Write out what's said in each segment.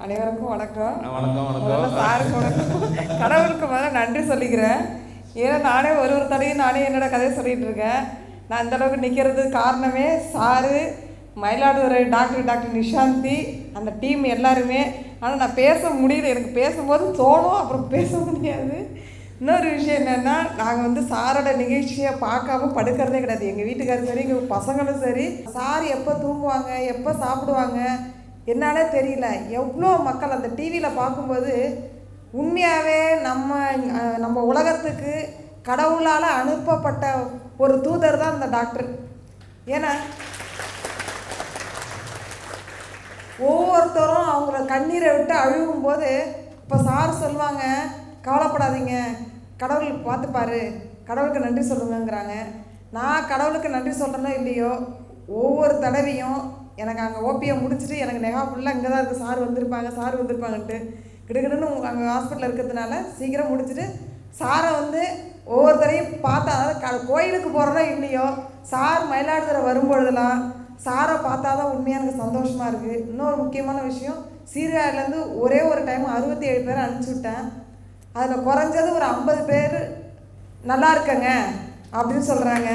அனைவருக்கும் வணக்கம் வணக்கம் முதல்ல வணக்கம் சாருக்கு வணக்கம் கடவுளுக்கு முதல்ல நன்றி சொல்லிக்கிறேன் ஏன்னா நானே ஒரு ஒரு தடையும் நானே என்னோட கதையை சொல்லிட்டு இருக்கேன் நான் இந்த அளவுக்கு நிற்கிறது காரணமே sir Mayiladuthurai doctor doctor Nishanthi அந்த டீம் எல்லாருமே ஆனால் நான் பேச முடியல எனக்கு பேசும்போது தோணும் அப்புறம் பேச முடியாது இன்னொரு விஷயம் என்னென்னா நாங்கள் வந்து சாரோட நிகழ்ச்சியை பார்க்காம படுக்கிறதே கிடையாது எங்கள் வீட்டுக்காரரும் சரி எங்கள் பசங்களும் சரி சார் எப்போ தூங்குவாங்க எப்போ சாப்பிடுவாங்க என்னாலே தெரியல எவ்வளோ மக்கள் அந்த டிவியில் பார்க்கும்போது உண்மையாகவே நம்ம அஹ், நம்ம உலகத்துக்கு கடவுளால் அனுப்பப்பட்ட ஒரு தூதர் தான் இந்த டாக்டர் ஏன்னா ஒவ்வொருத்தரும் அவங்கள கண்ணீரை விட்டு அழுகும்போது இப்போ சார் சொல்லுவாங்க கவலைப்படாதீங்க கடவுள் பார்த்துப்பாரு கடவுளுக்கு நன்றி சொல்லுங்கங்கிறாங்க நான் கடவுளுக்கு நன்றி சொல்கிறேனோ இல்லையோ ஒவ்வொரு தடவையும் எனக்கு அங்கே ஓபியை முடிச்சுட்டு எனக்கு நெகா ஃபுல்லாக இங்கே தான் இருக்குது சார் வந்திருப்பாங்க சார் வந்திருப்பாங்கன்ட்டு கிடுகிடுன்னு அங்கே ஹாஸ்பிட்டலில் இருக்கிறதுனால சீக்கிரம் முடிச்சுட்டு சாரை வந்து ஒவ்வொருத்தரையும் பார்த்தா அதாவது க கோயிலுக்கு போகிறதோ இல்லையோ சார் மயிலாடுதுறை வரும்பொழுதெல்லாம் சாரை பார்த்தா தான் உண்மையாக எனக்கு சந்தோஷமாக இருக்குது இன்னொரு முக்கியமான விஷயம் சீர்காழிலேருந்து ஒரே ஒரு டைம் அறுபத்தி ஏழு பேர் அனுப்பிச்சி விட்டேன் அதில் குறைஞ்சது ஒரு ஐம்பது பேர் நல்லா இருக்கங்க அப்படின்னு சொல்கிறாங்க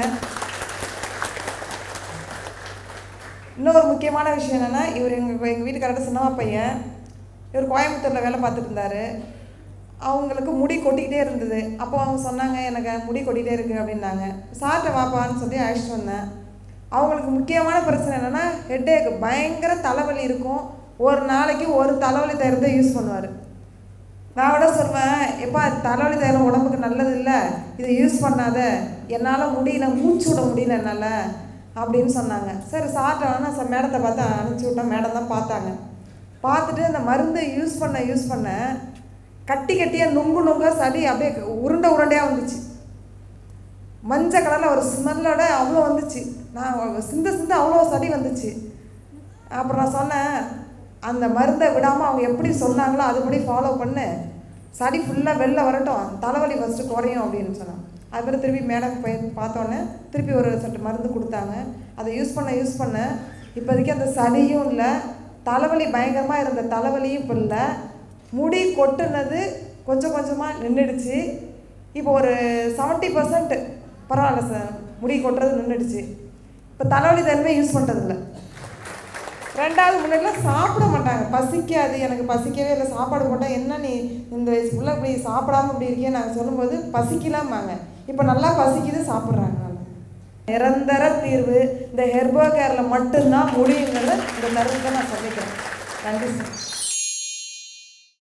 இன்னொரு முக்கியமான விஷயம் என்னென்னா இவர் எங்கள் எங்கள் வீட்டுக்காரட்ட சின்னவா பையன் இவர் கோயம்புத்தூரில் வேலை பார்த்துட்டு இருந்தார் அவங்களுக்கு முடி கொட்டிக்கிட்டே இருந்தது அப்போ அவங்க சொன்னாங்க எனக்கு முடி கொட்டிகிட்டே இருக்குது அப்படின்னாங்க சார்ட்ட வாப்பான்னு சொல்லி அழைச்சிட்டு வந்தேன் அவங்களுக்கு முக்கியமான பிரச்சனை என்னென்னா ஹெட்டேக் பயங்கர தலைவலி இருக்கும் ஒரு நாளைக்கு ஒரு தலைவலி தைலத்தை யூஸ் பண்ணுவார் நான் விட சொல்வேன் எப்பா தலைவலி தைலம் உடம்புக்கு நல்லது இல்லை இதை யூஸ் பண்ணாத என்னால் முடியல மூச்சு விட முடியல என்னால் அப்படின்னு சொன்னாங்க சரி சார்ட்ட வேணா சார் மேடத்தை பார்த்து அனுப்பிச்சி விட்டேன் மேடம் தான் பார்த்தாங்க பார்த்துட்டு அந்த மருந்து யூஸ் பண்ண யூஸ் பண்ண கட்டி கட்டியாக நுங்கு நுங்கா சளி அப்படியே உருண்டை உருண்டையாக வந்துச்சு மஞ்சள் கலரில் ஒரு ஸ்மெல்லோட அவ்வளோ வந்துச்சு நான் சிந்த சிந்த அவ்வளோ சளி வந்துச்சு அப்புறம் நான் சொன்னேன் அந்த மருந்தை விடாமல் அவங்க எப்படி சொன்னாங்களோ அதுபடி ஃபாலோ பண்ணு சளி ஃபுல்லாக வெளில வரட்டும் தலைவலி ஃபஸ்ட்டு குறையும் அப்படின்னு சொன்னான் அதுக்கப்புறம் திருப்பி மேடம் போய் பார்த்தோன்னே திருப்பி ஒரு சட்டு மருந்து கொடுத்தாங்க அதை யூஸ் பண்ண யூஸ் பண்ண இப்போதைக்கு அந்த சளியும் இல்லை தலைவலி பயங்கரமாக இருந்த தலைவலியும் இப்போ இல்லை முடி கொட்டுனது கொஞ்சம் கொஞ்சமாக நின்றுடுச்சு இப்போ ஒரு செவன்ட்டி பர்சன்ட் பரவாயில்ல சார் முடி கொட்டுறது நின்றுடுச்சு இப்போ தலைவலி தன்மை யூஸ் பண்ணுறதில்ல ரெண்டாவது முன்னாடிலாம் சாப்பிட மாட்டாங்க பசிக்காது எனக்கு பசிக்கவே இல்லை சாப்பாடு போட்டால் என்ன நீ இந்த வயசுக்குள்ளே இப்படி சாப்பிடாம இப்படி இருக்கியே நாங்கள் சொல்லும்போது பசிக்கலாமாங்க இப்போ நல்லா பசிக்குது சாப்பிட்றாங்க நல்லா நிரந்தர தீர்வு இந்த ஹெர்போ கேரில் மட்டும்தான் முடியுங்கிறத இந்த தருணத்தை நான் சொல்லிக்கிறேன் நன்றி சார்